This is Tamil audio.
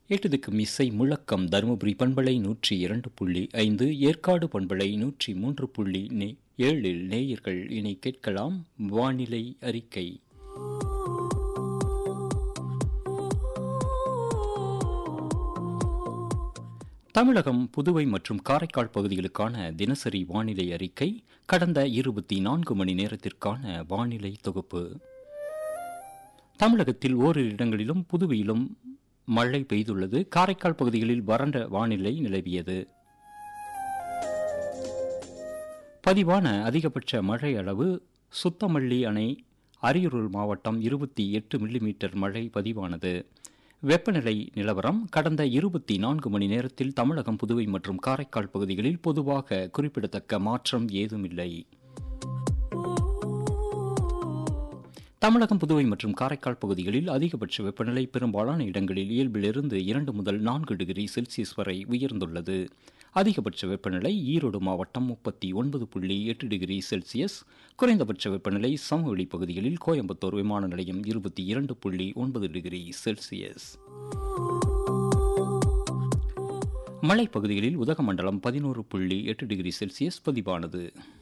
எட்டு திக்கும் இசை முழக்கம் தருமபுரி பண்பலை நூற்றி இரண்டு புள்ளி ஐந்து ஏற்காடு பண்பலை நூற்றி மூன்று புள்ளி நே ஏழில் நேயர்கள் இனி கேட்கலாம் வானிலை அறிக்கை தமிழகம் புதுவை மற்றும் காரைக்கால் பகுதிகளுக்கான தினசரி வானிலை அறிக்கை கடந்த இருபத்தி நான்கு மணி நேரத்திற்கான வானிலை தொகுப்பு தமிழகத்தில் ஓரிரு இடங்களிலும் புதுவையிலும் மழை பெய்துள்ளது காரைக்கால் பகுதிகளில் வறண்ட வானிலை நிலவியது பதிவான அதிகபட்ச மழை அளவு சுத்தமல்லி அணை அரியலூர் மாவட்டம் இருபத்தி எட்டு மில்லிமீட்டர் மழை பதிவானது வெப்பநிலை நிலவரம் கடந்த இருபத்தி நான்கு மணி நேரத்தில் தமிழகம் புதுவை மற்றும் காரைக்கால் பகுதிகளில் பொதுவாக குறிப்பிடத்தக்க மாற்றம் ஏதுமில்லை தமிழகம் புதுவை மற்றும் காரைக்கால் பகுதிகளில் அதிகபட்ச வெப்பநிலை பெரும்பாலான இடங்களில் இயல்பிலிருந்து இரண்டு முதல் நான்கு டிகிரி செல்சியஸ் வரை உயர்ந்துள்ளது அதிகபட்ச வெப்பநிலை ஈரோடு மாவட்டம் முப்பத்தி ஒன்பது புள்ளி எட்டு டிகிரி செல்சியஸ் குறைந்தபட்ச வெப்பநிலை சமவெளி பகுதிகளில் கோயம்புத்தூர் விமான நிலையம் இருபத்தி இரண்டு புள்ளி ஒன்பது டிகிரி செல்சியஸ் மலைப்பகுதிகளில் உதகமண்டலம் பதினோரு புள்ளி எட்டு டிகிரி செல்சியஸ் பதிவானது